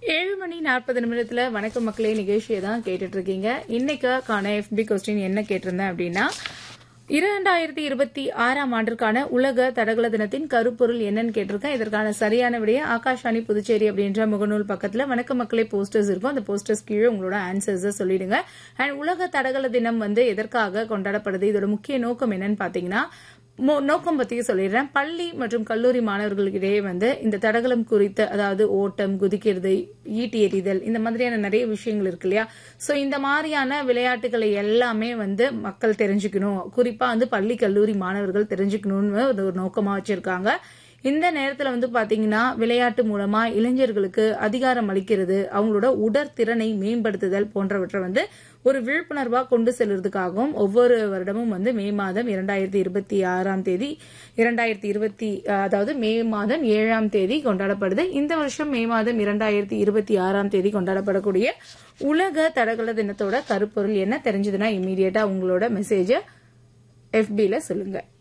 ஏழு மணி நாற்பது நிமிடத்துல வணக்கம் மக்களே நிகழ்ச்சியை தான் கேட்டுட்டு இருக்கீங்க இன்னைக்கான எஃபி கொஸ்டின் என்ன கேட்டிருந்தேன் அப்படின்னா இரண்டாயிரத்தி இருபத்தி ஆறாம் ஆண்டிற்கான உலக தடகள தினத்தின் கருப்பொருள் என்னன்னு கேட்டிருக்கேன் இதற்கான சரியான விடைய ஆகாஷாணி புதுச்சேரி அப்படின்ற முகநூல் பக்கத்துல வணக்க மக்களே போஸ்டர்ஸ் இருக்கும் அந்த போஸ்டர்ஸ் கீழே உங்களோட ஆன்சர்ஸ் சொல்லிடுங்க அண்ட் உலக தடகள தினம் வந்து எதற்காக கொண்டாடப்படுது இதோட முக்கிய நோக்கம் என்னன்னு பாத்தீங்கன்னா மோ- நோக்கம் பத்தி சொல்லிடுறேன் பள்ளி மற்றும் கல்லூரி மாணவர்களுக்கிடையே வந்து இந்த தடகளம் குறித்த அதாவது ஓட்டம் குதிக்கிறது ஈட்டி எறிதல் இந்த மாதிரியான நிறைய விஷயங்கள் இருக்கு இல்லையா சோ இந்த மாதிரியான விளையாட்டுகளை எல்லாமே வந்து மக்கள் தெரிஞ்சுக்கணும் குறிப்பா வந்து பள்ளி கல்லூரி மாணவர்கள் தெரிஞ்சுக்கணும்னு ஒரு ஒரு நோக்கமா வச்சிருக்காங்க இந்த நேரத்துல வந்து பாத்தீங்கன்னா விளையாட்டு மூலமா இளைஞர்களுக்கு அதிகாரம் அளிக்கிறது அவங்களோட உடற்திறனை மேம்படுத்துதல் போன்றவற்றை வந்து ஒரு விழிப்புணர்வா கொண்டு செல்றதுக்காகவும் ஒவ்வொரு வருடமும் வந்து மே மாதம் இரண்டாயிரத்தி இருபத்தி ஆறாம் தேதி இரண்டாயிரத்தி இருபத்தி அதாவது மே மாதம் ஏழாம் தேதி கொண்டாடப்படுது இந்த வருஷம் மே மாதம் இரண்டாயிரத்தி இருபத்தி ஆறாம் தேதி கொண்டாடப்படக்கூடிய உலக தடகள தினத்தோட கருப்பொருள் என்ன தெரிஞ்சதுன்னா இம்மீடியட்டா உங்களோட மெசேஜ FB ல சொல்லுங்க